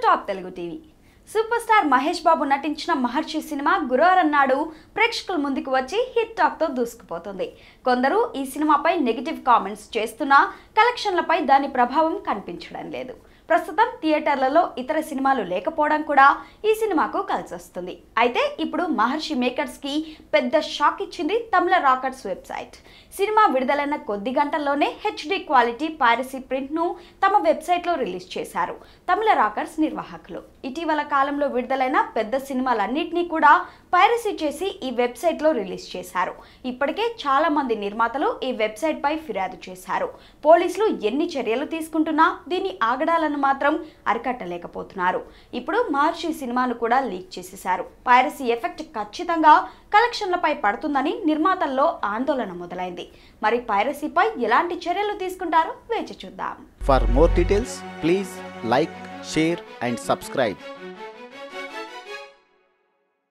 top Telugu TV super star Mahesh Babu నటించిన Maharshi cinema గురువారం నాడు ప్రేక్షకుల ముందుకు వచ్చి హిట్ టాక్తో దూసుకుపోతుంది కొందరు ఈ సినిమాపై నెగిటివ్ కామెంట్స్ చేస్తున్నా కలెక్షన్లపై దాని ప్రభావం కనిపించడం లేదు ప్రస్తుతం థియేటర్లలో ఇతర సినిమాలు లేకపోవడం కూడా ఈ సినిమాకు కలిసొస్తుంది అయితే ఇప్పుడు మహర్షి మేకర్స్కి పెద్ద షాక్ ఇచ్చింది తమిళ రాకర్స్ వెబ్సైట్ సినిమా విడుదలైన కొద్ది గంటల్లోనే హెచ్డి క్వాలిటీ పైరసీ ప్రింట్ను తమ వెబ్సైట్లో రిలీజ్ చేశారు తమిళ రాకర్స్ నిర్వాహకులు ఇటీవల కాలంలో విడుదలైన పెద్ద సినిమాలన్నింటినీ కూడా పైరసీ చేసి ఈ వెబ్సైట్లో రిలీజ్ చేశారు ఇప్పటికే చాలా మంది నిర్మాతలు ఈ వెబ్సైట్పై ఫిర్యాదు చేశారు పోలీసులు ఎన్ని చర్యలు తీసుకుంటున్నా దీన్ని ఆగడాలను మాత్రం అరికట్టలేకపోతున్నారు ఇప్పుడు మహర్షి సినిమాను కూడా లీక్ చేసేశారు పైరసీ ఎఫెక్ట్ ఖచ్చితంగా కలెక్షన్లపై పడుతుందని నిర్మాతల్లో ఆందోళన మొదలైంది మరి పైరసీపై ఎలాంటి చర్యలు తీసుకుంటారో వేచి చూద్దాం For more details, please like, share, and subscribe